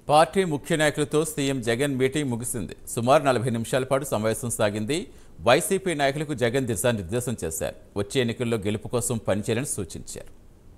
party ముఖ్య నాయకులతో CM Jagan meeting ముగిసింది సుమారు నలభై నిమిషాల పాటు సమావేశం సాగింది వైసీపీ నాయకులకు జగన్ దిశానిర్దేశం చేశారు వచ్చే ఎన్నికల్లో గెలుపు కోసం పనిచేయాలని సూచించారు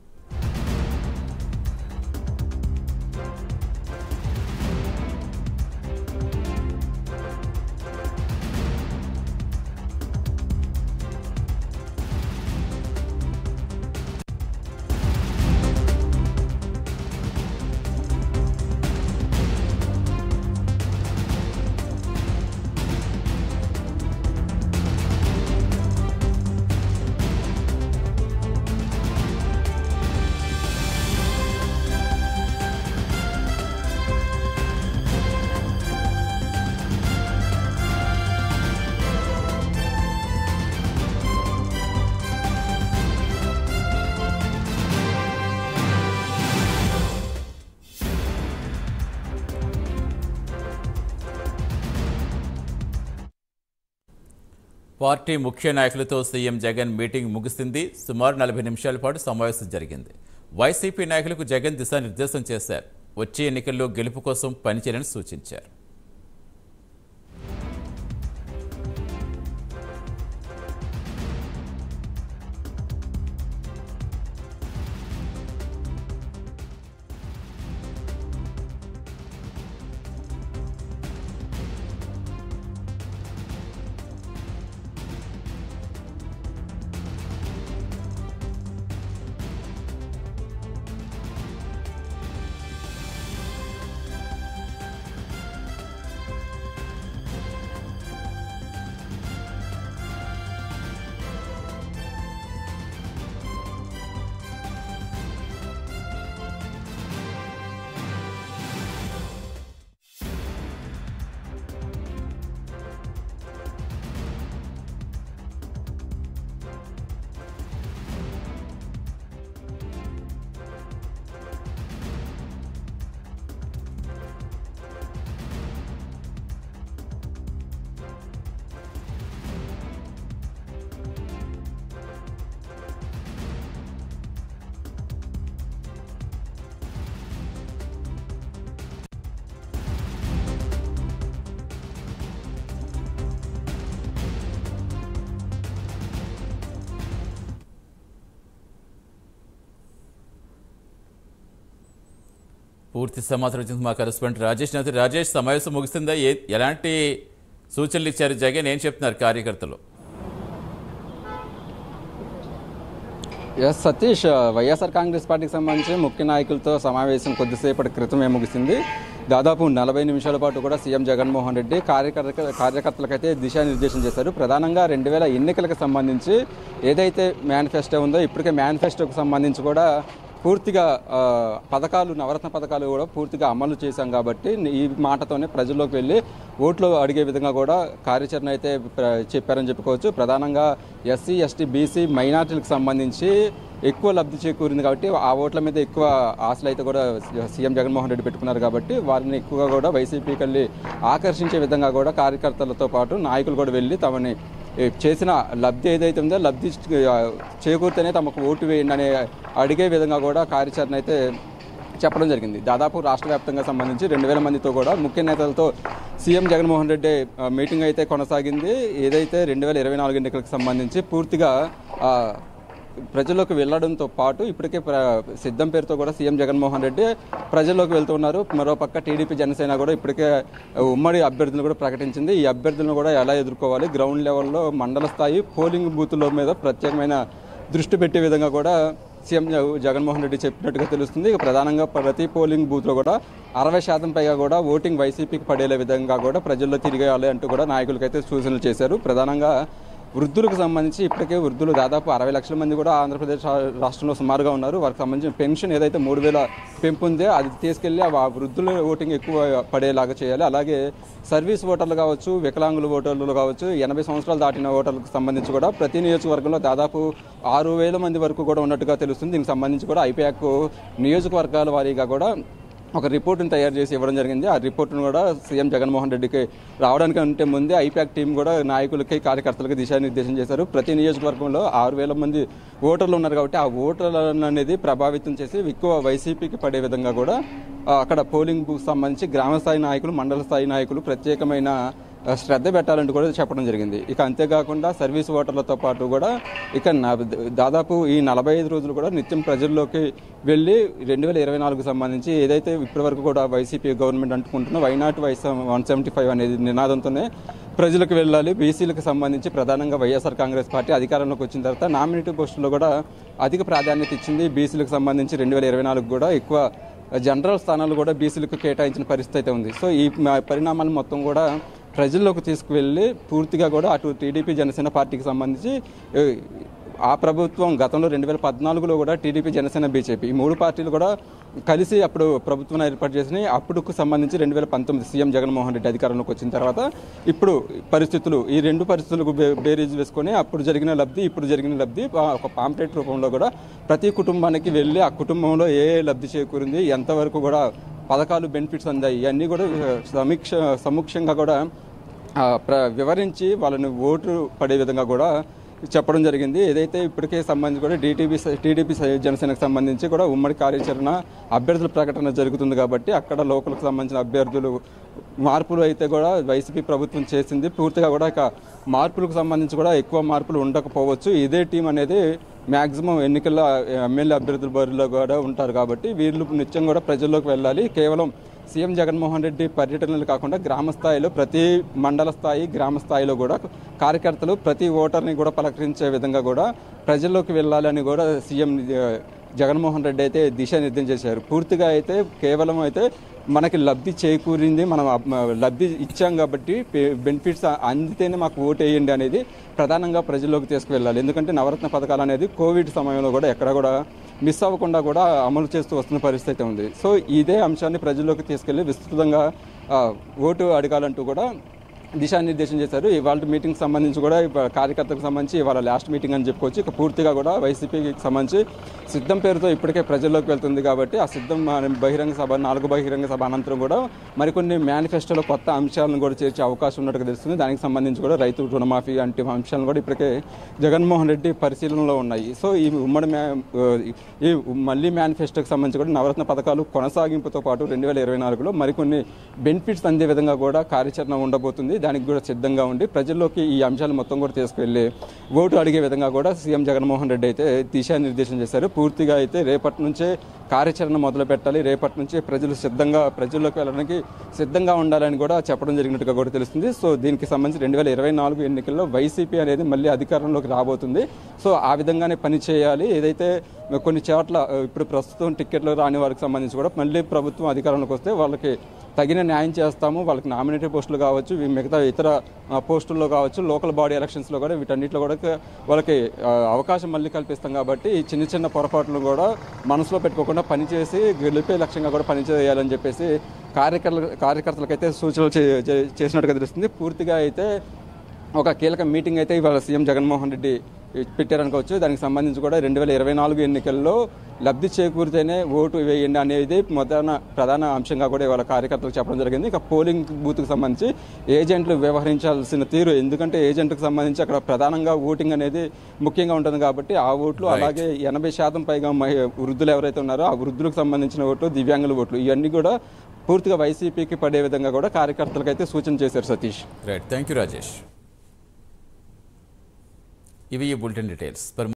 పార్టీ ముఖ్య నాయకులతో సీఎం జగన్ మీటింగ్ ముగిసింది సుమారు నలభై నిమిషాల పాటు సమావేశం జరిగింది వైసీపీ నాయకులకు జగన్ దిశానిర్దేశం చేశారు వచ్చే ఎన్నికల్లో గెలుపు కోసం పనిచేయాలని సూచించారు పూర్తి సమాచారం ఇచ్చింది మా కరెస్పాండెంట్ రాజేష్ నాథ్ రాజేష్ సమావేశం ముగిసిందా ఏ ఎలాంటి సూచనలు ఇచ్చారు జగన్ ఏం చెప్తున్నారు కార్యకర్తలు ఎస్ సతీష్ వైఎస్ఆర్ కాంగ్రెస్ పార్టీకి సంబంధించి ముఖ్య నాయకులతో సమావేశం కొద్దిసేపటి క్రితమే ముగిసింది దాదాపు నలభై నిమిషాల పాటు కూడా సీఎం జగన్మోహన్ రెడ్డి కార్యకర్త కార్యకర్తలకైతే దిశానిర్దేశం చేశారు ప్రధానంగా రెండు వేల ఎన్నికలకు సంబంధించి ఏదైతే మేనిఫెస్టో ఉందో ఇప్పటికే మేనిఫెస్టోకి సంబంధించి కూడా పూర్తిగా ఆ, పథకాలు నవరత్న పథకాలు కూడా పూర్తిగా అమలు చేశాం కాబట్టి ఈ మాటతోనే ప్రజల్లోకి వెళ్ళి ఓట్లు అడిగే విధంగా కూడా కార్యాచరణ అయితే ప్ర- చెప్పారని చెప్పుకోవచ్చు ప్రధానంగా ఎస్సీ ఎస్టీ బీసీ మైనార్టీలకు సంబంధించి ఎక్కువ లబ్ధి చేకూరింది కాబట్టి ఆ ఓట్ల మీద ఎక్కువ ఆశలు అయితే కూడా సీఎం జగన్మోహన్ రెడ్డి పెట్టుకున్నారు కాబట్టి వారిని ఎక్కువగా కూడా వైసీపీకి వెళ్ళి ఆకర్షించే విధంగా కూడా కార్యకర్తలతో పాటు నాయకులు కూడా వెళ్ళి తమని ఏ, చేసిన లబ్ధి ఏదైతే ఉందో లబ్ధి ఆ, చేకూరితేనే తమకు ఓటు వేయండి అనే అడిగే విధంగా కూడా కార్యాచరణ అయితే చెప్పడం జరిగింది దాదాపు రాష్ట్ర వ్యాప్తంగా సంబంధించి రెండు వేల మందితో కూడా ముఖ్య నేతలతో సీఎం జగన్మోహన్ రెడ్డి ఆ, మీటింగ్ అయితే కొనసాగింది ఏదైతే రెండు వేల ఇరవై నాలుగు ఎన్నికలకు సంబంధించి పూర్తిగా ఆ, ప్రజల్లోకి వెళ్ళడంతో పాటు ఇప్పటికే ప్ర- సిద్ధం పేరుతో కూడా సీఎం జగన్మోహన్ రెడ్డి ప్రజల్లోకి వెళ్తూ ఉన్నారు మరోపక్క టీడీపీ జనసేన కూడా ఇప్పటికే ఉమ్మడి అభ్యర్థులను కూడా ప్రకటించింది ఈ అభ్యర్థులను కూడా ఎలా ఎదుర్కోవాలి గ్రౌండ్ లెవెల్లో మండల స్థాయి పోలింగ్ బూతుల మీద ప్రత్యేకమైన దృష్టి పెట్టే విధంగా కూడా సీఎం జగ- జగన్మోహన్ రెడ్డి చెప్పినట్టుగా తెలుస్తుంది ఇక ప్రధానంగా ప్రతి పోలింగ్ బూత్లో కూడా అరవై శాతం పైగా కూడా ఓటింగ్ వైసీపీకి పడేలే విధంగా కూడా ప్రజల్లో తిరిగేయాలి అంటూ కూడా నాయకులకైతే సూచనలు చేశారు ప్రధానంగా వృద్ధులకు సంబంధించి ఇప్పటికే వృద్ధులు దాదాపు అరవై లక్షల మంది కూడా ఆంధ్రప్రదేశ్ రా- రాష్ట్రంలో సుమారుగా ఉన్నారు వారికి సంబంధించిన పెన్షన్ ఏదైతే మూడు వేల పెంపు ఉందో అది తీసుకెళ్లి ఆ వృద్ధుల ఓటింగ్ ఎక్కువ పడేలాగా చేయాలి అలాగే సర్వీస్ ఓటర్లు కావచ్చు వికలాంగుల ఓటర్లు కావచ్చు ఎనభై సంవత్సరాలు దాటిన ఓటర్లకు సంబంధించి కూడా ప్రతి నియోజకవర్గంలో దాదాపు ఆరు వేల మంది వరకు కూడా ఉన్నట్టుగా తెలుస్తుంది దీనికి సంబంధించి కూడా ఐపాక్ నియోజకవర్గాల వారీగా కూడా ఒక రిపోర్ట్ని తయారు చేసి ఇవ్వడం జరిగింది ఆ రిపోర్ట్ను కూడా సీఎం జగన్మోహన్ రెడ్డికి రావడానికి అంటే ముందే ఐపాక్ టీం కూడా నాయకులకి కార్యకర్తలకు దిశానిర్దేశం చేశారు ప్రతి నియోజకవర్గంలో ఆరు వేల మంది ఓటర్లు ఉన్నారు కాబట్టి ఆ ఓటర్లను అనేది ప్రభావితం చేసి ఎక్కువ వైసీపీకి పడే విధంగా కూడా ఆ, అక్కడ పోలింగ్కు సంబంధించి గ్రామ స్థాయి నాయకులు మండల స్థాయి నాయకులు ప్రత్యేకమైన ఆ, శ్రద్ధ పెట్టాలంటూ కూడా చెప్పడం జరిగింది ఇక అంతేకాకుండా సర్వీస్ ఓటర్లతో పాటు కూడా ఇక నా- దాదాపు ఈ నలభై ఐదు రోజులు కూడా నిత్యం ప్రజల్లోకి వెళ్ళి రెండు వేల ఇరవై నాలుగు సంబంధించి ఏదైతే ఇప్పటివరకు కూడా వైసీపీ గవర్నమెంట్ అంటుకుంటున్న వైనాట్ వైస్ వన్ సెవెంటీ ఫైవ్ అనేది నినాదంతోనే ప్రజలకు వెళ్ళాలి బీసీలకు సంబంధించి ప్రధానంగా వైఎస్ఆర్ కాంగ్రెస్ పార్టీ అధికారంలోకి వచ్చిన తర్వాత నామినేటివ్ పోస్టుల్లో కూడా అధిక ప్రాధాన్యత ఇచ్చింది బీసీలకు సంబంధించి రెండు వేల ఇరవై నాలుగు కూడా ఎక్కువ జనరల్ స్థానాలు కూడా బీసీలకు కేటాయించిన పరిస్థితి అయితే ఉంది సో ఈ మ- పరిణామాలు మొత్తం కూడా ప్రజల్లోకి తీసుకువెళ్ళి పూర్తిగా కూడా అటు టీడీపీ జనసేన పార్టీకి సంబంధించి ఏ, ఆ ప్రభుత్వం గతంలో రెండు వేల పద్నాలుగులో కూడా టీడీపీ జనసేన బీజేపీ ఈ మూడు పార్టీలు కూడా కలిసి అప్పుడు ప్రభుత్వం ఏర్పాటు చేసినాయి అప్పుడుకు సంబంధించి రెండు వేల పంతొమ్మిది సీఎం జగన్మోహన్ రెడ్డి అధికారంలోకి వచ్చిన తర్వాత ఇప్పుడు పరిస్థితులు ఈ రెండు పరిస్థితులకు బే- బేరీజ్ వేసుకొని అప్పుడు జరిగిన లబ్ధి ఇప్పుడు జరిగిన లబ్ధి ఆ ఒక పాంప్లెట్ రూపంలో కూడా ప్రతి కుటుంబానికి వెళ్ళి ఆ కుటుంబంలో ఏ ఏ లబ్ధి చేకూరింది ఎంతవరకు కూడా పథకాలు బెనిఫిట్స్ అందాయి ఇవన్నీ కూడా ఆ, సమీక్ష సముఖ్యంగా కూడా ఆ, ప్ర వివరించి వాళ్ళని ఓటు పడే విధంగా కూడా చెప్పడం జరిగింది ఏదైతే ఇప్పటికే సంబంధించి కూడా డీటీపీ టీడీపీ జనసేనకు సంబంధించి కూడా ఉమ్మడి కార్యాచరణ అభ్యర్థుల ప్రకటన జరుగుతుంది కాబట్టి అక్కడ లోకల్కి సంబంధించిన అభ్యర్థులు మార్పులు అయితే కూడా వైసీపీ ప్రభుత్వం చేసింది పూర్తిగా కూడా ఇక మార్పులకు సంబంధించి కూడా ఎక్కువ మార్పులు ఉండకపోవచ్చు ఇదే టీం అనేది మ్యాక్సిమం ఎన్నికల్లో ఎమ్మెల్యే అభ్యర్థుల బరిలో కూడా ఉంటారు కాబట్టి వీళ్ళు నిత్యం కూడా ప్రజల్లోకి వెళ్ళాలి కేవలం సీఎం జగన్మోహన్ రెడ్డి పర్యటనలు కాకుండా గ్రామ స్థాయిలో ప్రతి మండల స్థాయి గ్రామ స్థాయిలో కూడా కార్యకర్తలు ప్రతి ఓటర్ని కూడా పలకరించే విధంగా కూడా ప్రజల్లోకి వెళ్ళాలని కూడా సీఎం ఆ, జగన్మోహన్ రెడ్డి అయితే దిశానిర్దేశం చేశారు పూర్తిగా అయితే కేవలం అయితే మనకి లబ్ధి చేకూరింది మనం అబ్- లబ్ధి ఇచ్చాం కాబట్టి బెనిఫిట్స్ అందితేనే మాకు ఓటు వేయండి అనేది ప్రధానంగా ప్రజల్లోకి తీసుకువెళ్ళాలి ఎందుకంటే నవరత్న పథకాలు అనేది కోవిడ్ సమయంలో కూడా ఎక్కడ కూడా మిస్ అవ్వకుండా కూడా అమలు చేస్తూ వస్తున్న పరిస్థితి అయితే ఉంది సో ఇదే అంశాన్ని ప్రజల్లోకి తీసుకెళ్లి విస్తృతంగా ఆ, ఓటు అడగాలంటూ కూడా దిశానిర్దేశం చేశారు ఇవాళ మీటింగ్ సంబంధించి కూడా ఇవ- కార్యకర్తలకు సంబంధించి ఇవాళ లాస్ట్ మీటింగ్ అని చెప్పుకోవచ్చు ఇక పూర్తిగా కూడా వైసీపీకి సంబంధించి సిద్ధం పేరుతో ఇప్పటికే ప్రజల్లోకి వెళ్తుంది కాబట్టి ఆ సిద్ధం మన బహిరంగ సభ నాలుగు బహిరంగ సభ అనంతరం కూడా మరికొన్ని మేనిఫెస్టోలో కొత్త అంశాలను కూడా చేర్చే అవకాశం ఉన్నట్టుగా తెలుస్తుంది దానికి సంబంధించి కూడా రైతు రుణమాఫీ వంటి అంశాలను కూడా ఇప్పటికే జగన్మోహన్ రెడ్డి పరిశీలనలో ఉన్నాయి సో ఈ ఉమ్మడి మ్యా ఈ మళ్ళీ మేనిఫెస్టోకి సంబంధించి కూడా నవరత్న పథకాలు కొనసాగింపుతో పాటు రెండు వేల ఇరవై నాలుగులో మరికొన్ని బెనిఫిట్స్ అందే విధంగా కూడా కార్యాచరణ ఉండబోతుంది దానికి కూడా సిద్ధంగా ఉండి ప్రజల్లోకి ఈ అంశాలు మొత్తం కూడా తీసుకెళ్లి ఓటు అడిగే విధంగా కూడా సీఎం జగన్మోహన్ రెడ్డి అయితే దిశానిర్దేశం చేశారు పూర్తిగా అయితే రేపటి నుంచే కార్యాచరణ మొదలు పెట్టాలి రేపటి నుంచి ప్రజలు సిద్ధంగా ప్రజల్లోకి వెళ్ళడానికి సిద్ధంగా ఉండాలని కూడా చెప్పడం జరిగినట్టుగా కూడా తెలుస్తుంది సో దీనికి సంబంధించి రెండు వేల ఇరవై నాలుగు ఎన్నికల్లో వైసీపీ అనేది మళ్ళీ అధికారంలోకి రాబోతుంది సో ఆ విధంగానే పని చేయాలి ఏదైతే కొన్ని చోట్ల ఆ, ఇప్పుడు ప్రస్తుతం టిక్కెట్లు రాని వారికి సంబంధించి కూడా మళ్ళీ ప్రభుత్వం అధికారంలోకి వస్తే వాళ్ళకి తగిన న్యాయం చేస్తాము వాళ్ళకి నామినేటెడ్ పోస్టులు కావచ్చు ఇవి మిగతా ఇతర ఆ, పోస్టుల్లో కావచ్చు లోకల్ బాడీ ఎలక్షన్స్లో కూడా వీటన్నిటిలో కూడా క- వాళ్ళకి ఆ, అవకాశం మళ్ళీ కల్పిస్తాం కాబట్టి ఈ చిన్న చిన్న పొరపాట్లు కూడా మనసులో పెట్టుకోకుండా పనిచేసి గెలిపే లక్ష్యంగా కూడా పనిచేయాలని చెప్పేసి కార్యకర్తలు కార్యకర్తలకైతే సూచనలు చే- చే- చేసినట్టుగా తెలుస్తుంది పూర్తిగా అయితే ఒక కీలక మీటింగ్ అయితే ఇవాళ సీఎం జగన్మోహన్ రెడ్డి పెట్టారనుకోవచ్చు దానికి సంబంధించి కూడా రెండు వేల ఇరవై నాలుగు ఎన్నికల్లో లబ్ధి చేకూరితేనే ఓటు వేయండి అనేది ప్రధాన ప్రధాన అంశంగా కూడా ఇవాళ కార్యకర్తలకు చెప్పడం జరిగింది ఇక పోలింగ్ బూత్కి సంబంధించి ఏజెంట్లు వ్యవహరించాల్సిన తీరు ఎందుకంటే ఏజెంట్కి సంబంధించి అక్కడ ప్రధానంగా ఓటింగ్ అనేది ముఖ్యంగా ఉంటుంది కాబట్టి ఆ ఓట్లు అలాగే ఎనభై శాతం పైగా మహి- వృద్ధులు ఎవరైతే ఉన్నారో ఆ వృద్ధులకు సంబంధించిన ఓట్లు దివ్యాంగుల ఓట్లు ఇవన్నీ కూడా పూర్తిగా వైసీపీకి పడే విధంగా కూడా కార్యకర్తలకు అయితే సూచన చేశారు Satish right thank you Rajesh ఇవి ఈ బులెటిన్ డీటెయిల్స్ పర్